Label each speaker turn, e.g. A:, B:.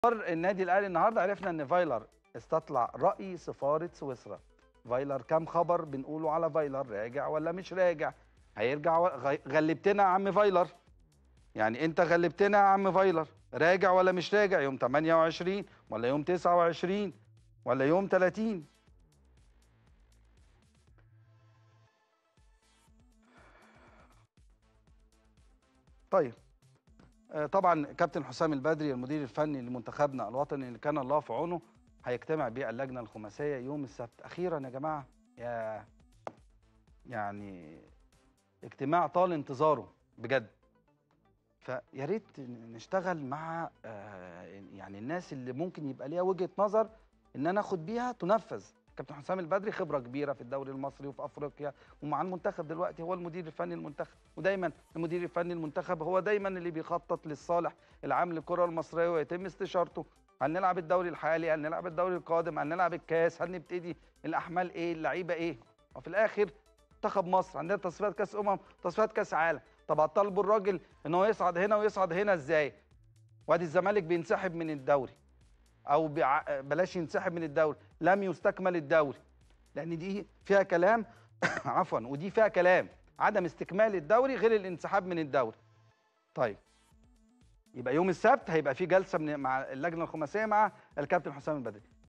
A: النادي الاهلي النهارده عرفنا ان فايلر استطلع راي سفاره سويسرا فايلر كام خبر بنقوله على فايلر راجع ولا مش راجع هيرجع و... غ- غلبتنا يا عم فايلر يعني انت غلبتنا يا عم فايلر راجع ولا مش راجع يوم 28 ولا يوم 29 ولا يوم 30 طيب آه، طبعا كابتن حسام البدري المدير الفني لمنتخبنا الوطني اللي كان الله في عونه هيجتمع بيه اللجنه الخماسيه يوم السبت اخيرا يا جماعه يا يعني اجتماع طال انتظاره بجد فيا ريت نشتغل مع آه، يعني الناس اللي ممكن يبقى ليها وجهه نظر ان انا اخد بيها تنفذ كابتن حسام البدري خبره كبيره في الدوري المصري وفي افريقيا ومع المنتخب دلوقتي هو المدير الفني المنتخب ودايما المدير الفني المنتخب هو دايما اللي بيخطط للصالح العام للكره المصريه ويتم استشارته هل نلعب الدوري الحالي هل نلعب الدوري القادم هل نلعب الكاس هل نبتدي الاحمال ايه اللعيبه ايه وفي الاخر منتخب مصر عندنا تصفيات كاس امم تصفيات كاس عالم طب هتطالبوا الراجل ان هو يصعد هنا ويصعد هنا ازاي وادي الزمالك بينسحب من الدوري او بيع... بلاش ينسحب من الدوري لم يستكمل الدوري لان دي فيها كلام عفوا ودي فيها كلام عدم استكمال الدوري غير الانسحاب من الدوري طيب يبقى يوم السبت هيبقى في جلسه من مع اللجنه الخماسيه مع الكابتن حسام البدري